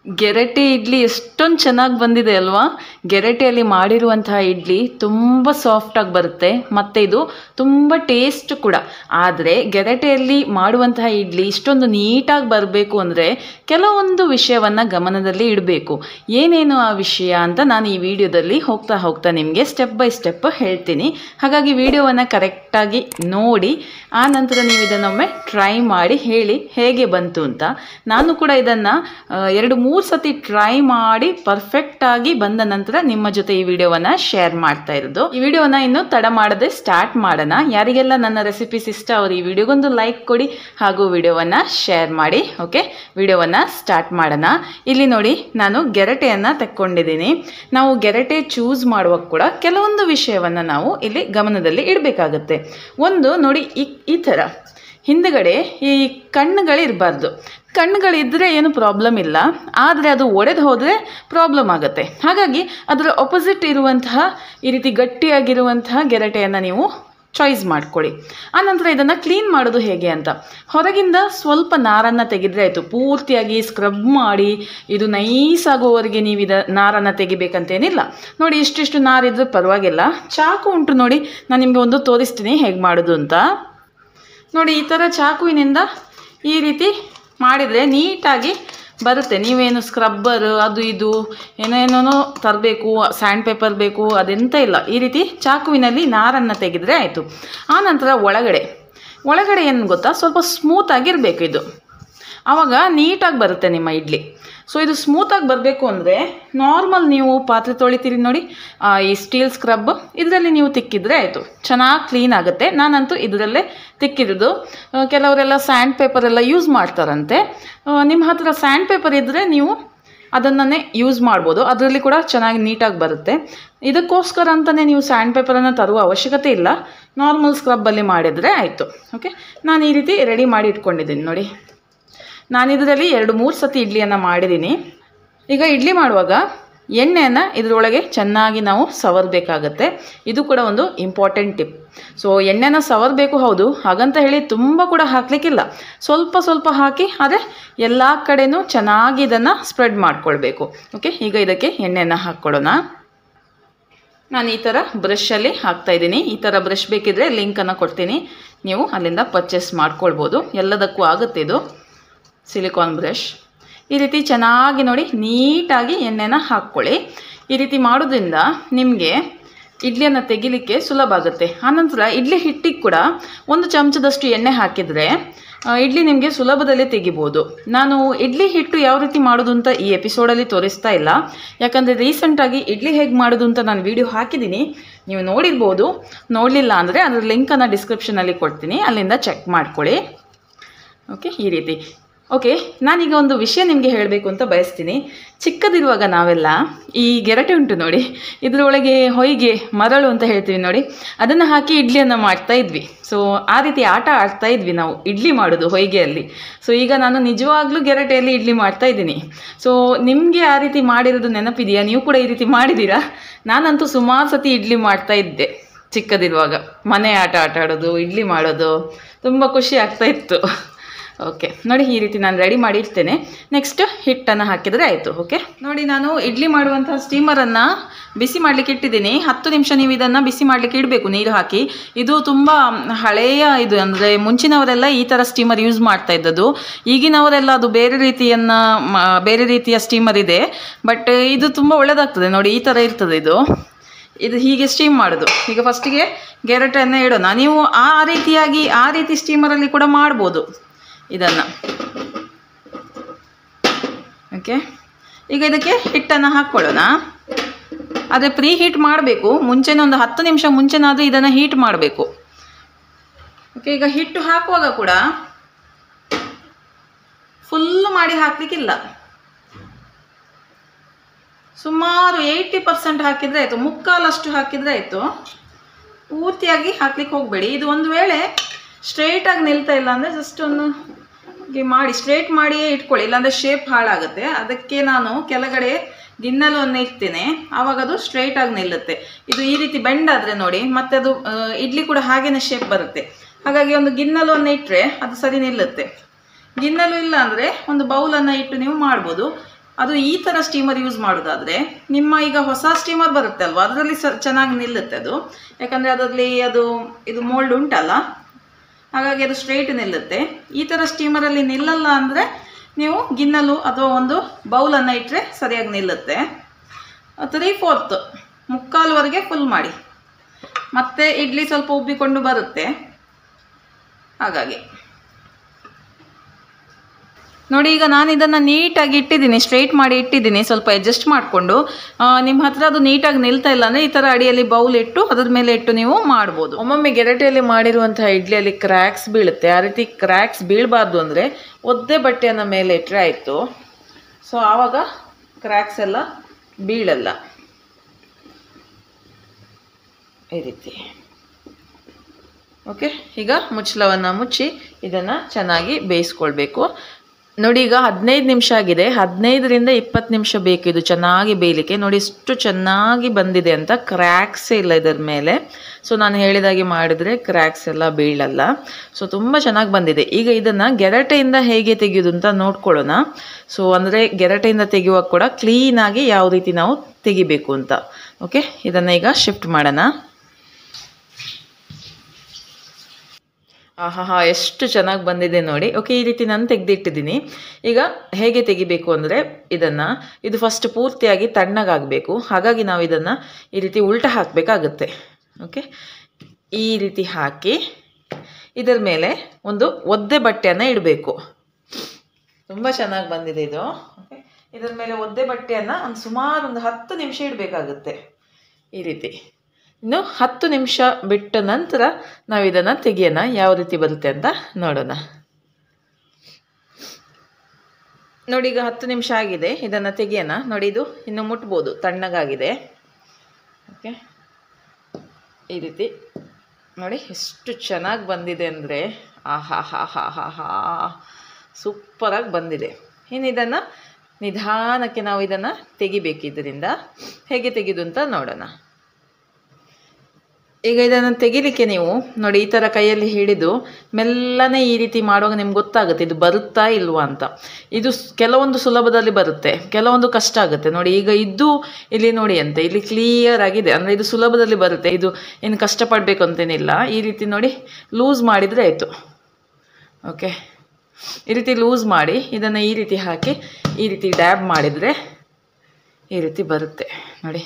ಗೆರಟೆ ಇಡ್ಲಿ ಎಷ್ಟೊಂದು ಚೆನ್ನಾಗಿ ಬಂದಿದೆ ಅಲ್ವಾ ಗೆರಟೆಯಲ್ಲಿ ಮಾಡಿರುವಂತಹ ಇಡ್ಲಿ ತುಂಬ ಸಾಫ್ಟಾಗಿ ಬರುತ್ತೆ ಮತ್ತು ಇದು ತುಂಬ ಟೇಸ್ಟ್ ಕೂಡ ಆದರೆ ಗೆರಟೆಯಲ್ಲಿ ಮಾಡುವಂತಹ ಇಡ್ಲಿ ಇಷ್ಟೊಂದು ನೀಟಾಗಿ ಬರಬೇಕು ಅಂದರೆ ಕೆಲವೊಂದು ವಿಷಯವನ್ನು ಗಮನದಲ್ಲಿ ಇಡಬೇಕು ಏನೇನು ಆ ವಿಷಯ ಅಂತ ನಾನು ಈ ವಿಡಿಯೋದಲ್ಲಿ ಹೋಗ್ತಾ ಹೋಗ್ತಾ ನಿಮಗೆ ಸ್ಟೆಪ್ ಬೈ ಸ್ಟೆಪ್ ಹೇಳ್ತೀನಿ ಹಾಗಾಗಿ ವಿಡಿಯೋವನ್ನು ಕರೆಕ್ಟಾಗಿ ನೋಡಿ ಆ ನಂತರ ನೀವು ಇದನ್ನೊಮ್ಮೆ ಟ್ರೈ ಮಾಡಿ ಹೇಳಿ ಹೇಗೆ ಬಂತು ಅಂತ ನಾನು ಕೂಡ ಇದನ್ನು ಎರಡು ಮೂರು ಸತಿ ಟ್ರೈ ಮಾಡಿ ಪರ್ಫೆಕ್ಟಾಗಿ ಬಂದ ನಂತರ ನಿಮ್ಮ ಜೊತೆ ಈ ವಿಡಿಯೋವನ್ನು ಶೇರ್ ಮಾಡ್ತಾ ಇರೋದು ಈ ವಿಡಿಯೋನ ಇನ್ನು ತಡ ಮಾಡದೆ ಸ್ಟಾರ್ಟ್ ಮಾಡೋಣ ಯಾರಿಗೆಲ್ಲ ನನ್ನ ರೆಸಿಪೀಸ್ ಇಷ್ಟ ಅವರು ಈ ವಿಡಿಯೋಗೊಂದು ಲೈಕ್ ಕೊಡಿ ಹಾಗೂ ವಿಡಿಯೋವನ್ನು ಶೇರ್ ಮಾಡಿ ಓಕೆ ವಿಡಿಯೋವನ್ನು ಸ್ಟಾರ್ಟ್ ಮಾಡೋಣ ಇಲ್ಲಿ ನೋಡಿ ನಾನು ಗೆರಟೆಯನ್ನು ತೆಕ್ಕೊಂಡಿದ್ದೀನಿ ನಾವು ಗೆರಟೆ ಚೂಸ್ ಮಾಡುವಾಗ ಕೂಡ ಕೆಲವೊಂದು ವಿಷಯವನ್ನು ನಾವು ಇಲ್ಲಿ ಗಮನದಲ್ಲಿ ಇಡಬೇಕಾಗತ್ತೆ ಒಂದು ನೋಡಿ ಈ ಈ ಥರ ಹಿಂದುಗಡೆ ಈ ಕಣ್ಣುಗಳಿರಬಾರ್ದು ಕಣ್ಣುಗಳಿದ್ದರೆ ಏನು ಪ್ರಾಬ್ಲಮ್ ಇಲ್ಲ ಆದರೆ ಅದು ಒಡೆದು ಹೋದರೆ ಪ್ರಾಬ್ಲಮ್ ಆಗುತ್ತೆ ಹಾಗಾಗಿ ಅದರ ಒಪೋಸಿಟ್ ಇರುವಂತಹ ಈ ರೀತಿ ಗಟ್ಟಿಯಾಗಿರುವಂತಹ ಗೆರಟೆಯನ್ನು ನೀವು ಚಾಯ್ಸ್ ಮಾಡ್ಕೊಳ್ಳಿ ಆನಂತರ ಇದನ್ನು ಕ್ಲೀನ್ ಮಾಡೋದು ಹೇಗೆ ಅಂತ ಹೊರಗಿಂದ ಸ್ವಲ್ಪ ನಾರನ್ನು ತೆಗೆದ್ರೆ ಆಯಿತು ಪೂರ್ತಿಯಾಗಿ ಸ್ಕ್ರಬ್ ಮಾಡಿ ಇದು ನೈಸ್ ಆಗುವವರೆಗೆ ನೀವು ಇದ ನಾರನ್ನು ತೆಗಿಬೇಕಂತೇನಿಲ್ಲ ನೋಡಿ ಇಷ್ಟಿಷ್ಟು ನಾರಿದ್ರೆ ಪರವಾಗಿಲ್ಲ ಚಾಕು ಉಂಟು ನೋಡಿ ನಾನು ನಿಮಗೆ ಒಂದು ತೋರಿಸ್ತೀನಿ ಹೇಗೆ ಮಾಡೋದು ಅಂತ ನೋಡಿ ಈ ಥರ ಚಾಕುವಿನಿಂದ ಈ ರೀತಿ ಮಾಡಿದರೆ ನೀಟಾಗಿ ಬರುತ್ತೆ ನೀವೇನು ಸ್ಕ್ರಬ್ಬರ್ ಅದು ಇದು ಏನೇನೋ ತರಬೇಕು ಸ್ಯಾಂಡ್ ಪೇಪರ್ ಬೇಕು ಅದೆಂತ ಇಲ್ಲ ಈ ರೀತಿ ಚಾಕುವಿನಲ್ಲಿ ನಾರನ್ನು ತೆಗೆದರೆ ಆಯಿತು ಆನಂತರ ಒಳಗಡೆ ಒಳಗಡೆ ಏನು ಗೊತ್ತಾ ಸ್ವಲ್ಪ ಸ್ಮೂತಾಗಿರಬೇಕು ಇದು ಆವಾಗ ನೀಟಾಗಿ ಬರುತ್ತೆ ನಿಮ್ಮ ಇಡ್ಲಿ ಸೊ ಇದು ಸ್ಮೂತಾಗಿ ಬರಬೇಕು ಅಂದರೆ ನಾರ್ಮಲ್ ನೀವು ಪಾತ್ರೆ ತೊಳಿತೀರಿ ನೋಡಿ ಆ, ಈ ಸ್ಟೀಲ್ ಸ್ಕ್ರಬ್ ಇದರಲ್ಲಿ ನೀವು ತಿಕ್ಕಿದ್ರೆ ಆಯಿತು ಚೆನ್ನಾಗಿ ಕ್ಲೀನ್ ಆಗುತ್ತೆ ನಾನಂತೂ ಇದರಲ್ಲೇ ತಿಕ್ಕಿರೋದು ಆ, ಕೆಲವರೆಲ್ಲ ಸ್ಯಾಂಡ್ ಪೇಪರ್ ಎಲ್ಲ ಯೂಸ್ ಮಾಡ್ತಾರಂತೆ ಆ, ನಿಮ್ಮ ಹತ್ರ ಸ್ಯಾಂಡ್ ಪೇಪರ್ ಇದ್ದರೆ ನೀವು ಅದನ್ನೇ ಯೂಸ್ ಮಾಡ್ಬೋದು ಅದರಲ್ಲಿ ಕೂಡ ಚೆನ್ನಾಗಿ ನೀಟಾಗಿ ಬರುತ್ತೆ ಇದಕ್ಕೋಸ್ಕರ ಅಂತಲೇ ನೀವು ಸ್ಯಾಂಡ್ ಪೇಪರನ್ನು ತರುವ ಅವಶ್ಯಕತೆ ಇಲ್ಲ ನಾರ್ಮಲ್ ಸ್ಕ್ರಬ್ಬಲ್ಲಿ ಮಾಡಿದರೆ ಆಯಿತು ಓಕೆ ನಾನು ಈ ರೀತಿ ರೆಡಿ ಮಾಡಿ ಇಟ್ಕೊಂಡಿದ್ದೀನಿ ನೋಡಿ ನಾನು ಇದರಲ್ಲಿ ಎರಡು ಮೂರು ಸತಿ ಇಡ್ಲಿಯನ್ನು ಮಾಡಿದ್ದೀನಿ ಈಗ ಇಡ್ಲಿ ಮಾಡುವಾಗ ಎಣ್ಣೆಯನ್ನು ಇದರೊಳಗೆ ಚೆನ್ನಾಗಿ ನಾವು ಸವರಬೇಕಾಗತ್ತೆ ಇದು ಕೂಡ ಒಂದು ಇಂಪಾರ್ಟೆಂಟ್ ಟಿಪ್ ಸೊ ಎಣ್ಣೆನ ಸವರಬೇಕು ಹೌದು ಹಾಗಂತ ಹೇಳಿ ತುಂಬ ಕೂಡ ಹಾಕಲಿಕ್ಕಿಲ್ಲ ಸ್ವಲ್ಪ ಸ್ವಲ್ಪ ಹಾಕಿ ಆದರೆ ಎಲ್ಲ ಕಡೆನೂ ಚೆನ್ನಾಗಿ ಇದನ್ನು ಸ್ಪ್ರೆಡ್ ಮಾಡ್ಕೊಳ್ಬೇಕು ಓಕೆ ಈಗ ಇದಕ್ಕೆ ಎಣ್ಣೆಯನ್ನು ಹಾಕ್ಕೊಳ್ಳೋಣ ನಾನು ಈ ಥರ ಬ್ರಷಲ್ಲಿ ಹಾಕ್ತಾಯಿದ್ದೀನಿ ಈ ಥರ ಬ್ರಷ್ ಬೇಕಿದ್ರೆ ಲಿಂಕನ್ನು ಕೊಡ್ತೀನಿ ನೀವು ಅಲ್ಲಿಂದ ಪರ್ಚೇಸ್ ಮಾಡ್ಕೊಳ್ಬೋದು ಎಲ್ಲದಕ್ಕೂ ಆಗುತ್ತೆ ಇದು ಸಿಲಿಕಾನ್ ಬ್ರಷ್ ಈ ರೀತಿ ಚೆನ್ನಾಗಿ ನೋಡಿ ನೀಟಾಗಿ ಎಣ್ಣೆನ ಹಾಕ್ಕೊಳ್ಳಿ ಈ ರೀತಿ ಮಾಡೋದ್ರಿಂದ ನಿಮಗೆ ಇಡ್ಲಿಯನ್ನು ತೆಗಿಲಿಕ್ಕೆ ಸುಲಭ ಆಗುತ್ತೆ ಆನಂತರ ಇಡ್ಲಿ ಹಿಟ್ಟಿಗೆ ಕೂಡ ಒಂದು ಚಮಚದಷ್ಟು ಎಣ್ಣೆ ಹಾಕಿದರೆ ಆ, ಇಡ್ಲಿ ನಿಮಗೆ ಸುಲಭದಲ್ಲಿ ತೆಗಿಬೋದು ನಾನು ಇಡ್ಲಿ ಹಿಟ್ಟು ಯಾವ ರೀತಿ ಮಾಡೋದು ಅಂತ ಈ ಎಪಿಸೋಡಲ್ಲಿ ತೋರಿಸ್ತಾ ಇಲ್ಲ ಯಾಕಂದರೆ ರೀಸೆಂಟಾಗಿ ಇಡ್ಲಿ ಹೇಗೆ ಮಾಡೋದು ಅಂತ ನಾನು ವಿಡಿಯೋ ಹಾಕಿದ್ದೀನಿ ನೀವು ನೋಡಿರ್ಬೋದು ನೋಡಲಿಲ್ಲ ಅಂದರೆ ಅದರ ಲಿಂಕನ್ನು ಡಿಸ್ಕ್ರಿಪ್ಷನಲ್ಲಿ ಕೊಡ್ತೀನಿ ಅಲ್ಲಿಂದ ಚೆಕ್ ಮಾಡ್ಕೊಳ್ಳಿ ಓಕೆ ಈ ರೀತಿ ಓಕೆ ನಾನೀಗ ಒಂದು ವಿಷಯ ನಿಮಗೆ ಹೇಳಬೇಕು ಅಂತ ಬಯಸ್ತೀನಿ ಚಿಕ್ಕದಿರುವಾಗ ನಾವೆಲ್ಲ ಈ ಗೆರಟೆ ಉಂಟು ನೋಡಿ ಇದರೊಳಗೆ ಹೊಯ್ಗೆ ಮರಳು ಅಂತ ಹೇಳ್ತೀವಿ ನೋಡಿ ಅದನ್ನು ಹಾಕಿ ಇಡ್ಲಿಯನ್ನು ಮಾಡ್ತಾ ಇದ್ವಿ ಸೊ ಆ ರೀತಿ ಆಟ ಆಡ್ತಾ ಇದ್ವಿ ನಾವು ಇಡ್ಲಿ ಮಾಡೋದು ಹೊಯ್ಗೆಯಲ್ಲಿ ಸೊ ಈಗ ನಾನು ನಿಜವಾಗ್ಲೂ ಗೆರಟೆಯಲ್ಲಿ ಇಡ್ಲಿ ಮಾಡ್ತಾ ಇದ್ದೀನಿ ಸೊ ನಿಮಗೆ ಆ ರೀತಿ ಮಾಡಿರೋದು ನೆನಪಿದೆಯಾ ನೀವು ಕೂಡ ಈ ರೀತಿ ಮಾಡಿದ್ದೀರಾ ನಾನಂತೂ ಸುಮಾರು ಸತಿ ಇಡ್ಲಿ ಮಾಡ್ತಾ ಇದ್ದೆ ಚಿಕ್ಕದಿರುವಾಗ ಮನೆ ಆಟ ಆಟ ಆಡೋದು ಇಡ್ಲಿ ಮಾಡೋದು ತುಂಬ ಖುಷಿ ಆಗ್ತಾ ಇತ್ತು ಓಕೆ ನೋಡಿ ಈ ರೀತಿ ನಾನು ರೆಡಿ ಮಾಡಿ ಇಡ್ತೇನೆ ನೆಕ್ಸ್ಟ್ ಹಿಟ್ಟನ್ನು ಹಾಕಿದರೆ ಆಯಿತು ಓಕೆ ನೋಡಿ ನಾನು ಇಡ್ಲಿ ಮಾಡುವಂಥ ಸ್ಟೀಮರನ್ನು ಬಿಸಿ ಮಾಡಲಿಕ್ಕೆ ಇಟ್ಟಿದ್ದೀನಿ ಹತ್ತು ನಿಮಿಷ ನೀವು ಇದನ್ನು ಬಿಸಿ ಮಾಡಲಿಕ್ಕೆ ಇಡಬೇಕು ನೀರು ಹಾಕಿ ಇದು ತುಂಬ ಹಳೆಯ ಇದು ಅಂದರೆ ಮುಂಚಿನವರೆಲ್ಲ ಈ ಥರ ಸ್ಟೀಮರ್ ಯೂಸ್ ಮಾಡ್ತಾ ಇದ್ದದ್ದು ಈಗಿನವರೆಲ್ಲ ಅದು ಬೇರೆ ರೀತಿಯನ್ನು ಮ- ಬೇರೆ ರೀತಿಯ ಸ್ಟೀಮರ್ ಇದೆ ಬಟ್ ಇದು ತುಂಬ ಒಳ್ಳೆಯದಾಗ್ತದೆ ನೋಡಿ ಈ ಥರ ಇರ್ತದೆ ಇದು ಇದು ಹೀಗೆ ಸ್ಟೀಮ್ ಮಾಡೋದು ಈಗ ಫಸ್ಟಿಗೆ ಗೆರಟನ್ನು ಇಡೋಣ ನೀವು ಆ ರೀತಿಯಾಗಿ ಆ ರೀತಿ ಸ್ಟೀಮರಲ್ಲಿ ಕೂಡ ಮಾಡ್ಬೋದು ಇದನ್ನು ಓಕೆ ಈಗ ಇದಕ್ಕೆ ಹಿಟ್ಟನ್ನು ಹಾಕ್ಕೊಳ್ಳೋಣ ಆದರೆ ಪ್ರೀ ಹೀಟ್ ಮಾಡಬೇಕು ಮುಂಚೆನೇ ಒಂದು ಹತ್ತು ನಿಮಿಷ ಮುಂಚೆನಾದರೂ ಇದನ್ನು ಹೀಟ್ ಮಾಡಬೇಕು ಓಕೆ ಈಗ ಹಿಟ್ಟು ಹಾಕುವಾಗ ಕೂಡ ಫುಲ್ಲು ಮಾಡಿ ಹಾಕಲಿಕ್ಕಿಲ್ಲ ಸುಮಾರು ಏಯ್ಟಿ ಪರ್ಸೆಂಟ್ ಹಾಕಿದರೆ ಆಯಿತು ಮುಕ್ಕಾಲಷ್ಟು ಹಾಕಿದರೆ ಆಯಿತು ಪೂರ್ತಿಯಾಗಿ ಹಾಕ್ಲಿಕ್ಕೆ ಹೋಗಬೇಡಿ ಇದು ಒಂದು ವೇಳೆ ಸ್ಟ್ರೈಟಾಗಿ ನಿಲ್ತಾ ಇಲ್ಲ ಅಂದರೆ ಜಸ್ಟ್ ಒಂದು ಹೀಗೆ ಮಾಡಿ ಸ್ಟ್ರೇಟ್ ಮಾಡಿಯೇ ಇಟ್ಕೊಳ್ಳಿ ಇಲ್ಲಾಂದರೆ ಶೇಪ್ ಹಾಳಾಗುತ್ತೆ ಅದಕ್ಕೆ ನಾನು ಕೆಳಗಡೆ ಗಿನ್ನಲನ್ನು ಇಡ್ತೇನೆ ಆವಾಗ ಅದು ಸ್ಟ್ರೈಟಾಗಿ ನಿಲ್ಲುತ್ತೆ ಇದು ಈ ರೀತಿ ಬೆಂಡ್ ಆದರೆ ನೋಡಿ ಮತ್ತೆ ಅದು ಆ, ಇಡ್ಲಿ ಕೂಡ ಹಾಗೇನೆ ಶೇಪ್ ಬರುತ್ತೆ ಹಾಗಾಗಿ ಒಂದು ಗಿನ್ನಲನ್ನು ಇಟ್ಟರೆ ಅದು ಸರಿ ನಿಲ್ಲುತ್ತೆ ಗಿನ್ನಲು ಇಲ್ಲ ಅಂದರೆ ಒಂದು ಬೌಲನ್ನು ಇಟ್ಟು ನೀವು ಮಾಡ್ಬೋದು ಅದು ಈ ಥರ ಸ್ಟೀಮರ್ ಯೂಸ್ ಮಾಡೋದಾದರೆ ನಿಮ್ಮ ಈಗ ಹೊಸ ಸ್ಟೀಮರ್ ಬರುತ್ತೆ ಅಲ್ವಾ ಅದರಲ್ಲಿ ಸ ಚೆನ್ನಾಗಿ ನಿಲ್ಲುತ್ತೆ ಅದು ಯಾಕಂದರೆ ಅದರಲ್ಲಿ ಅದು ಇದು ಮೋಲ್ಡ್ ಉಂಟಲ್ಲ ಹಾಗಾಗಿ ಅದು ಸ್ಟ್ರೈಟ್ ನಿಲ್ಲುತ್ತೆ ಈ ಥರ ಸ್ಟೀಮರಲ್ಲಿ ನಿಲ್ಲಲ್ಲ ಅಂದರೆ ನೀವು ಗಿನ್ನಲು ಅಥವಾ ಒಂದು ಬೌಲನ್ನು ಇಟ್ಟರೆ ಸರಿಯಾಗಿ ನಿಲ್ಲುತ್ತೆ ತ್ರೀ ಫೋರ್ತ್ ಮುಕ್ಕಾಲ್ವರೆಗೆ ಫುಲ್ ಮಾಡಿ ಮತ್ತೆ ಇಡ್ಲಿ ಸ್ವಲ್ಪ ಉಬ್ಬಿಕೊಂಡು ಬರುತ್ತೆ ಹಾಗಾಗಿ ನೋಡಿ ಈಗ ನಾನು ಇದನ್ನು ನೀಟಾಗಿ ಇಟ್ಟಿದ್ದೀನಿ ಸ್ಟ್ರೈಟ್ ಮಾಡಿ ಇಟ್ಟಿದ್ದೀನಿ ಸ್ವಲ್ಪ ಅಡ್ಜಸ್ಟ್ ಮಾಡಿಕೊಂಡು ನಿಮ್ಮ ಹತ್ರ ಅದು ನೀಟಾಗಿ ನಿಲ್ತಾ ಇಲ್ಲ ಅಂದರೆ ಈ ಥರ ಅಡಿಯಲ್ಲಿ ಬೌಲ್ ಇಟ್ಟು ಅದ್ರ ಮೇಲೆ ಇಟ್ಟು ನೀವು ಮಾಡ್ಬೋದು ಒಮ್ಮೊಮ್ಮೆ ಗೆರಟೆಯಲ್ಲಿ ಮಾಡಿರುವಂತಹ ಇಡ್ಲಿಯಲ್ಲಿ ಕ್ರ್ಯಾಕ್ಸ್ ಬೀಳುತ್ತೆ ಆ ರೀತಿ ಕ್ರ್ಯಾಕ್ಸ್ ಬೀಳಬಾರ್ದು ಅಂದರೆ ಒದ್ದೆ ಬಟ್ಟೆಯನ್ನು ಮೇಲೆ ಇಟ್ಟರೆ ಆಯಿತು ಸೊ ಆವಾಗ ಕ್ರ್ಯಾಕ್ಸ್ ಎಲ್ಲ ಬೀಳಲ್ಲ ಈ ರೀತಿ ಓಕೆ ಈಗ ಮುಚ್ಚಳವನ್ನು ಮುಚ್ಚಿ ಇದನ್ನು ಚೆನ್ನಾಗಿ ಬೇಯಿಸ್ಕೊಳ್ಬೇಕು ನೋಡಿ ಈಗ ಹದಿನೈದು ನಿಮಿಷ ಆಗಿದೆ ಹದಿನೈದರಿಂದ ಇಪ್ಪತ್ತು ನಿಮಿಷ ಬೇಕು ಇದು ಚೆನ್ನಾಗಿ ಬೇಯಲಿಕ್ಕೆ ನೋಡಿ ಎಷ್ಟು ಚೆನ್ನಾಗಿ ಬಂದಿದೆ ಅಂತ ಕ್ರ್ಯಾಕ್ಸೇ ಇಲ್ಲ ಇದರ ಮೇಲೆ ಸೊ ನಾನು ಹೇಳಿದಾಗೆ ಮಾಡಿದರೆ ಕ್ರ್ಯಾಕ್ಸ್ ಎಲ್ಲ ಬೀಳಲ್ಲ ಸೊ ತುಂಬ ಚೆನ್ನಾಗಿ ಬಂದಿದೆ ಈಗ ಇದನ್ನು ಗೆರಟೆಯಿಂದ ಹೇಗೆ ತೆಗೆಯೋದು ಅಂತ ನೋಡ್ಕೊಳ್ಳೋಣ ಸೊ ಅಂದರೆ ಗೆರಟೆಯಿಂದ ತೆಗೆಯುವಾಗ ಕೂಡ ಕ್ಲೀನಾಗಿ ಯಾವ ರೀತಿ ನಾವು ತೆಗಿಬೇಕು ಅಂತ ಓಕೆ ಇದನ್ನು ಈಗ ಶಿಫ್ಟ್ ಮಾಡೋಣ ಆಹಾ ಹಾ ಎಷ್ಟು ಚೆನ್ನಾಗಿ ಬಂದಿದೆ ನೋಡಿ ಓಕೆ ಈ ರೀತಿ ನಾನು ತೆಗೆದಿಟ್ಟಿದ್ದೀನಿ ಈಗ ಹೇಗೆ ತೆಗಿಬೇಕು ಅಂದರೆ ಇದನ್ನು ಇದು ಫಸ್ಟ್ ಪೂರ್ತಿಯಾಗಿ ತಣ್ಣಗಾಗಬೇಕು ಹಾಗಾಗಿ ನಾವು ಇದನ್ನು ಈ ರೀತಿ ಉಲ್ಟ ಹಾಕಬೇಕಾಗುತ್ತೆ ಓಕೆ ಈ ರೀತಿ ಹಾಕಿ ಇದರ ಮೇಲೆ ಒಂದು ಒದ್ದೆ ಬಟ್ಟೆಯನ್ನು ಇಡಬೇಕು ತುಂಬ ಚೆನ್ನಾಗಿ ಬಂದಿದೆ ಇದು ಓಕೆ ಇದರ ಮೇಲೆ ಒದ್ದೆ ಬಟ್ಟೆಯನ್ನು ಒಂದು ಸುಮಾರು ಒಂದು ಹತ್ತು ನಿಮಿಷ ಇಡಬೇಕಾಗುತ್ತೆ ಈ ರೀತಿ ಇನ್ನು ಹತ್ತು ನಿಮಿಷ ಬಿಟ್ಟ ನಂತರ ನಾವು ಇದನ್ನು ತೆಗಿಯೋಣ ಯಾವ ರೀತಿ ಬರುತ್ತೆ ಅಂತ ನೋಡೋಣ ನೋಡಿ ಈಗ ಹತ್ತು ನಿಮಿಷ ಆಗಿದೆ ಇದನ್ನು ತೆಗಿಯೋಣ ನೋಡಿ ಇದು ಇನ್ನು ಮುಟ್ಬೋದು ತಣ್ಣಗಾಗಿದೆ ಓಕೆ ಈ ರೀತಿ ನೋಡಿ ಎಷ್ಟು ಚೆನ್ನಾಗಿ ಬಂದಿದೆ ಅಂದರೆ ಆಹಾ ಹಾ ಹಾ ಹಾ ಹಾ ಸೂಪರಾಗಿ ಬಂದಿದೆ ಇನ್ನು ಇದನ್ನು ನಿಧಾನಕ್ಕೆ ನಾವು ಇದನ್ನು ತೆಗಿಬೇಕು ಇದರಿಂದ ಹೇಗೆ ತೆಗೆದು ಅಂತ ನೋಡೋಣ ಈಗ ಇದನ್ನು ತೆಗಿಲಿಕ್ಕೆ ನೀವು ನೋಡಿ ಈ ಥರ ಕೈಯಲ್ಲಿ ಹಿಡಿದು ಮೆಲ್ಲನೆ ಈ ರೀತಿ ಮಾಡುವಾಗ ನಿಮ್ಗೆ ಗೊತ್ತಾಗುತ್ತೆ ಇದು ಬರುತ್ತಾ ಇಲ್ವಾ ಅಂತ ಇದು ಸ್- ಕೆಲವೊಂದು ಸುಲಭದಲ್ಲಿ ಬರುತ್ತೆ ಕೆಲವೊಂದು ಕಷ್ಟ ಆಗುತ್ತೆ ನೋಡಿ ಈಗ ಇದು ಇಲ್ಲಿ ನೋಡಿ ಅಂತೆ ಇಲ್ಲಿ ಕ್ಲಿಯರ್ ಆಗಿದೆ ಅಂದರೆ ಇದು ಸುಲಭದಲ್ಲಿ ಬರುತ್ತೆ ಇದು ಏನು ಕಷ್ಟಪಡಬೇಕು ಅಂತೇನಿಲ್ಲ ಈ ರೀತಿ ನೋಡಿ ಲೂಸ್ ಮಾಡಿದರೆ ಆಯಿತು ಓಕೆ ಈ ರೀತಿ ಲೂಸ್ ಮಾಡಿ ಇದನ್ನು ಈ ರೀತಿ ಹಾಕಿ ಈ ರೀತಿ ಡ್ಯಾಬ್ ಮಾಡಿದರೆ ಈ ರೀತಿ ಬರುತ್ತೆ ನೋಡಿ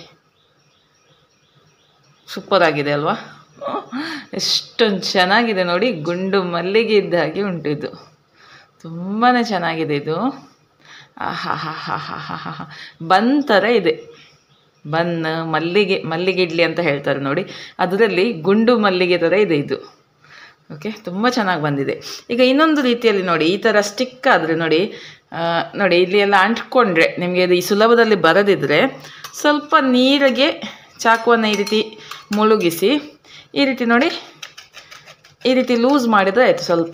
ಸೂಪರ್ ಆಗಿದೆ ಅಲ್ವಾ ಎಷ್ಟೊಂದು ಚೆನ್ನಾಗಿದೆ ನೋಡಿ ಗುಂಡು ಮಲ್ಲಿಗೆ ಇದ್ದ ಹಾಗೆ ಉಂಟು ಇದು ತುಂಬಾ ಚೆನ್ನಾಗಿದೆ ಇದು ಆಹಾ ಹಾ ಹಾ ಹಾ ಹಾ ಹಾ ಹಾ ಬನ್ ಥರ ಇದೆ ಬನ್ ಮಲ್ಲಿಗೆ ಮಲ್ಲಿಗೆ ಇಡ್ಲಿ ಅಂತ ಹೇಳ್ತಾರೆ ನೋಡಿ ಅದರಲ್ಲಿ ಗುಂಡು ಮಲ್ಲಿಗೆ ಥರ ಇದೆ ಇದು ಓಕೆ ತುಂಬ ಚೆನ್ನಾಗಿ ಬಂದಿದೆ ಈಗ ಇನ್ನೊಂದು ರೀತಿಯಲ್ಲಿ ನೋಡಿ ಈ ಥರ ಸ್ಟಿಕ್ ಆದರೆ ನೋಡಿ ಆ, ನೋಡಿ ಇಲ್ಲಿ ಎಲ್ಲ ಅಂಟ್ಕೊಂಡ್ರೆ ನಿಮಗೆ ಇದು ಈ ಸುಲಭದಲ್ಲಿ ಬರದಿದ್ದರೆ ಸ್ವಲ್ಪ ನೀರಿಗೆ ಚಾಕುವನ್ನು ಈ ರೀತಿ ಮುಳುಗಿಸಿ ಈ ರೀತಿ ನೋಡಿ ಈ ರೀತಿ ಲೂಸ್ ಮಾಡಿದರೆ ಆಯಿತು ಸ್ವಲ್ಪ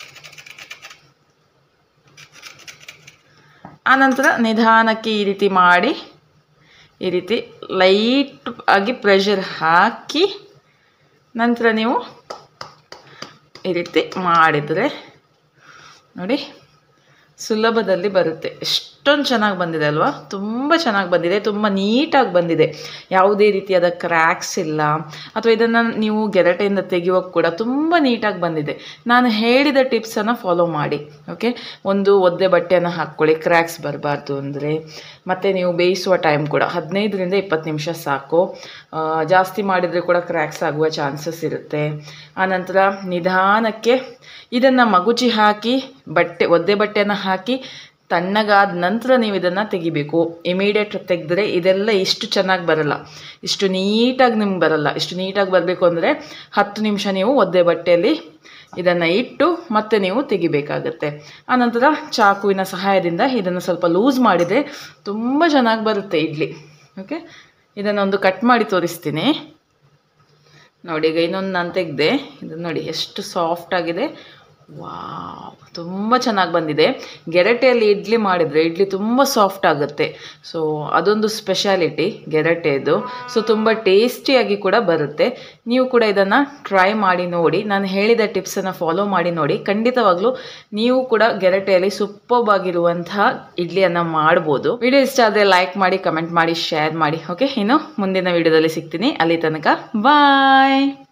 ಆನಂತರ ನಿಧಾನಕ್ಕೆ ಈ ರೀತಿ ಮಾಡಿ ಈ ರೀತಿ ಲೈಟ್ ಆಗಿ ಪ್ರೆಷರ್ ಹಾಕಿ ನಂತರ ನೀವು ಈ ರೀತಿ ಮಾಡಿದರೆ ನೋಡಿ ಸುಲಭದಲ್ಲಿ ಬರುತ್ತೆ ಎಷ್ಟೊಂದು ಚೆನ್ನಾಗಿ ಬಂದಿದೆ ಅಲ್ವಾ ತುಂಬ ಚೆನ್ನಾಗಿ ಬಂದಿದೆ ತುಂಬ ನೀಟಾಗಿ ಬಂದಿದೆ ಯಾವುದೇ ರೀತಿಯಾದ ಕ್ರ್ಯಾಕ್ಸ್ ಇಲ್ಲ ಅಥವಾ ಇದನ್ನು ನೀವು ಗೆರಟೆಯಿಂದ ತೆಗೆಯುವಾಗ ಕೂಡ ತುಂಬ ನೀಟಾಗಿ ಬಂದಿದೆ ನಾನು ಹೇಳಿದ ಟಿಪ್ಸನ್ನು ಫಾಲೋ ಮಾಡಿ ಓಕೆ ಒಂದು ಒದ್ದೆ ಬಟ್ಟೆಯನ್ನು ಹಾಕ್ಕೊಳ್ಳಿ ಕ್ರ್ಯಾಕ್ಸ್ ಬರಬಾರ್ದು ಅಂದರೆ ಮತ್ತು ನೀವು ಬೇಯಿಸುವ ಟೈಮ್ ಕೂಡ ಹದಿನೈದರಿಂದ ಇಪ್ಪತ್ತು ನಿಮಿಷ ಸಾಕು ಆ, ಜಾಸ್ತಿ ಮಾಡಿದರೆ ಕೂಡ ಕ್ರ್ಯಾಕ್ಸ್ ಆಗುವ ಚಾನ್ಸಸ್ ಇರುತ್ತೆ ಆನಂತರ ನಿಧಾನಕ್ಕೆ ಇದನ್ನು ಮಗುಚಿ ಹಾಕಿ ಬಟ್ಟೆ ಒದ್ದೆ ಬಟ್ಟೆಯನ್ನು ಹಾಕಿ ತಣ್ಣಗಾದ ನಂತರ ನೀವು ಇದನ್ನು ತೆಗಿಬೇಕು ಇಮಿಡಿಯೇಟ್ ತೆಗೆದ್ರೆ ಇದೆಲ್ಲ ಇಷ್ಟು ಚೆನ್ನಾಗಿ ಬರಲ್ಲ ಇಷ್ಟು ನೀಟಾಗಿ ನಿಮ್ಗೆ ಬರಲ್ಲ ಇಷ್ಟು ನೀಟಾಗಿ ಬರಬೇಕು ಅಂದರೆ ಹತ್ತು ನಿಮಿಷ ನೀವು ಒದ್ದೆ ಬಟ್ಟೆಯಲ್ಲಿ ಇದನ್ನು ಇಟ್ಟು ಮತ್ತೆ ನೀವು ತೆಗಿಬೇಕಾಗತ್ತೆ ಆನಂತರ ಚಾಕುವಿನ ಸಹಾಯದಿಂದ ಇದನ್ನು ಸ್ವಲ್ಪ ಲೂಸ್ ಮಾಡಿದರೆ ತುಂಬ ಚೆನ್ನಾಗಿ ಬರುತ್ತೆ ಇಡ್ಲಿ ಓಕೆ ಇದನ್ನೊಂದು ಕಟ್ ಮಾಡಿ ತೋರಿಸ್ತೀನಿ ನೋಡಿ ಈಗ ಇನ್ನೊಂದು ನಾನು ತೆಗೆದೆ ಇದು ನೋಡಿ ಎಷ್ಟು ಸಾಫ್ಟ್ ಆಗಿದೆ ವಾವ್ ತುಂಬ ಚೆನ್ನಾಗಿ ಬಂದಿದೆ ಗೆರಟೆಯಲ್ಲಿ ಇಡ್ಲಿ ಮಾಡಿದರೆ ಇಡ್ಲಿ ತುಂಬ ಸಾಫ್ಟ್ ಆಗುತ್ತೆ ಸೊ ಅದೊಂದು ಸ್ಪೆಷಾಲಿಟಿ ಗೆರಟೆದು ಸೊ ತುಂಬ ಟೇಸ್ಟಿಯಾಗಿ ಕೂಡ ಬರುತ್ತೆ ನೀವು ಕೂಡ ಇದನ್ನು ಟ್ರೈ ಮಾಡಿ ನೋಡಿ ನಾನು ಹೇಳಿದ ಟಿಪ್ಸನ್ನು ಫಾಲೋ ಮಾಡಿ ನೋಡಿ ಖಂಡಿತವಾಗ್ಲೂ ನೀವು ಕೂಡ ಗೆರಟೆಯಲ್ಲಿ ಸೂಪರ್ಬ್ ಆಗಿರುವಂತಹ ಇಡ್ಲಿಯನ್ನು ಮಾಡ್ಬೋದು ವಿಡಿಯೋ ಇಷ್ಟ ಆದರೆ ಲೈಕ್ ಮಾಡಿ ಕಮೆಂಟ್ ಮಾಡಿ ಶೇರ್ ಮಾಡಿ ಓಕೆ ಇನ್ನು ಮುಂದಿನ ವಿಡಿಯೋದಲ್ಲಿ ಸಿಗ್ತೀನಿ ಅಲ್ಲಿ ತನಕ ಬಾಯ್